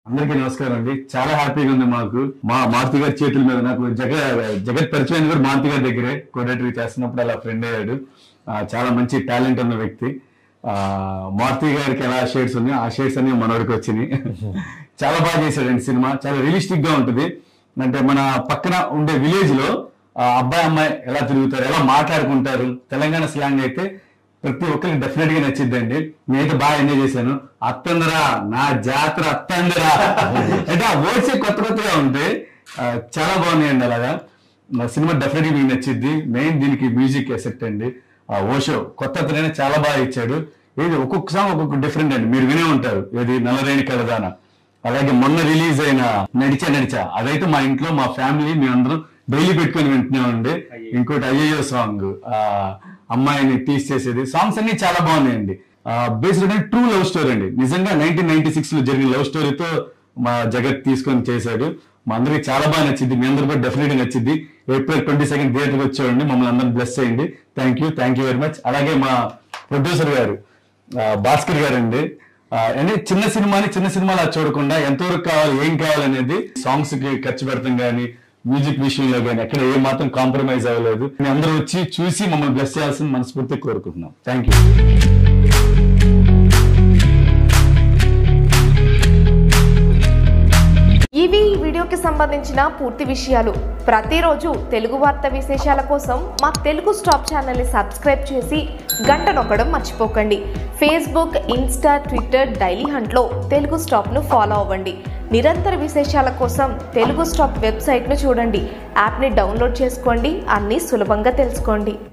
అందరికీ నమస్కారం అండి చాలా హ్యాపీగా ఉంది మాకు మా మారుతి గారి చేతుల మీద నాకు జగ జగత్ పరిచయం కూడా మారుతి గారి దగ్గరే కోడేటరీ చేస్తున్నప్పుడు అలా ఫ్రెండ్ అయ్యాడు ఆ, చాలా మంచి టాలెంట్ ఉన్న వ్యక్తి ఆ, మారుతి గారికి ఎలా షేడ్స్ ఉన్నాయో ఆ షేడ్స్ అన్ని మనోడికి వచ్చినాయి చాలా బాగా చేశాడండి సినిమా చాలా రియలిస్టిక్ గా ఉంటుంది అంటే మన పక్కన ఉండే విలేజ్ లో ఆ, అబ్బాయి అమ్మాయి ఎలా తిరుగుతారు ఎలా మాట్లాడుకుంటారు తెలంగాణ స్లాంగ్ అయితే ప్రతి ఒక్కరికి డెఫినెట్ గా నచ్చిద్దండి నేనైతే బాగా ఎంజాయ్ చేశాను అత్తందరా నా జాతర అత్తందరా అంటే ఆ వర్డ్స్ కొత్త కొత్తగా ఉంటాయి ఆ, చాలా బాగున్నాయండి అలాగా నా సినిమా డెఫినెట్ గా మీకు నచ్చిద్ది మెయిన్ దీనికి మ్యూజిక్ ఎసెక్ట్ అండి ఆ ఓషో కొత్త అతనైనా చాలా బాగా ఇచ్చాడు ఏది ఒక్కొక్క సాంగ్ ఒక్కొక్క డిఫరెంట్ అండి మీరు వినే ఉంటారు ఏది నల్లరేణి కలదాన అలాగే మొన్న రిలీజ్ అయిన నడిచా నడిచా అదైతే మా ఇంట్లో మా ఫ్యామిలీ మేమందరం డైలీ పెట్టుకొని వింటున్నామండి ఇంకోటి అయ్యయ్యో సాంగ్ ఆ అమ్మాయిని టీస్ చేసేది సాంగ్స్ అన్ని చాలా బాగున్నాయండి బేస్డ్ ట్రూ లవ్ స్టోరీ అండి నిజంగా నైన్టీన్ నైన్టీ సిక్స్ లో జరిగిన లవ్ స్టోరీతో మా జగత్ తీసుకొని చేశాడు మా అందరికి చాలా బాగా నచ్చింది మీ అందరికి కూడా డెఫినెట్ నచ్చింది ఏప్రిల్ ట్వంటీ సెకండ్ థియేటర్కి వచ్చేవాడిని మమ్మల్ని అందరం బ్లెస్ చేయండి thank you thank you very much అలాగే మా ప్రొడ్యూసర్ గారు ఆ, భాస్కర్ గారు అండి అంటే చిన్న సినిమాని చిన్న సినిమాలా చూడకుండా ఎంతవరకు కావాలి ఏం కావాలనేది సాంగ్స్ కి ఖర్చు పెడతాం కానీ మ్యూజిక్ విషయంలో కానీ ఎక్కడ ఏ మాత్రం కాంప్రమైజ్ అవ్వలేదు మీ అందరూ వచ్చి చూసి మమ్మల్ని బ్లెస్ చేయాల్సిన మనస్ఫూర్తి కోరుకుంటున్నాం థ్యాంక్ యూ ఇవి ఈ వీడియోకి సంబంధించిన పూర్తి విషయాలు ప్రతిరోజు తెలుగు వార్త విశేషాల కోసం మా తెలుగు స్టాప్ ఛానల్ని సబ్స్క్రైబ్ చేసి గంట నొక్కడం మర్చిపోకండి ఫేస్బుక్ ఇన్స్టా ట్విట్టర్ డైలీ హంట్లో తెలుగు స్టాప్ను ఫాలో అవ్వండి నిరంతర విశేషాల కోసం తెలుగు స్టాప్ వెబ్సైట్ను చూడండి యాప్ని డౌన్లోడ్ చేసుకోండి అన్నీ సులభంగా తెలుసుకోండి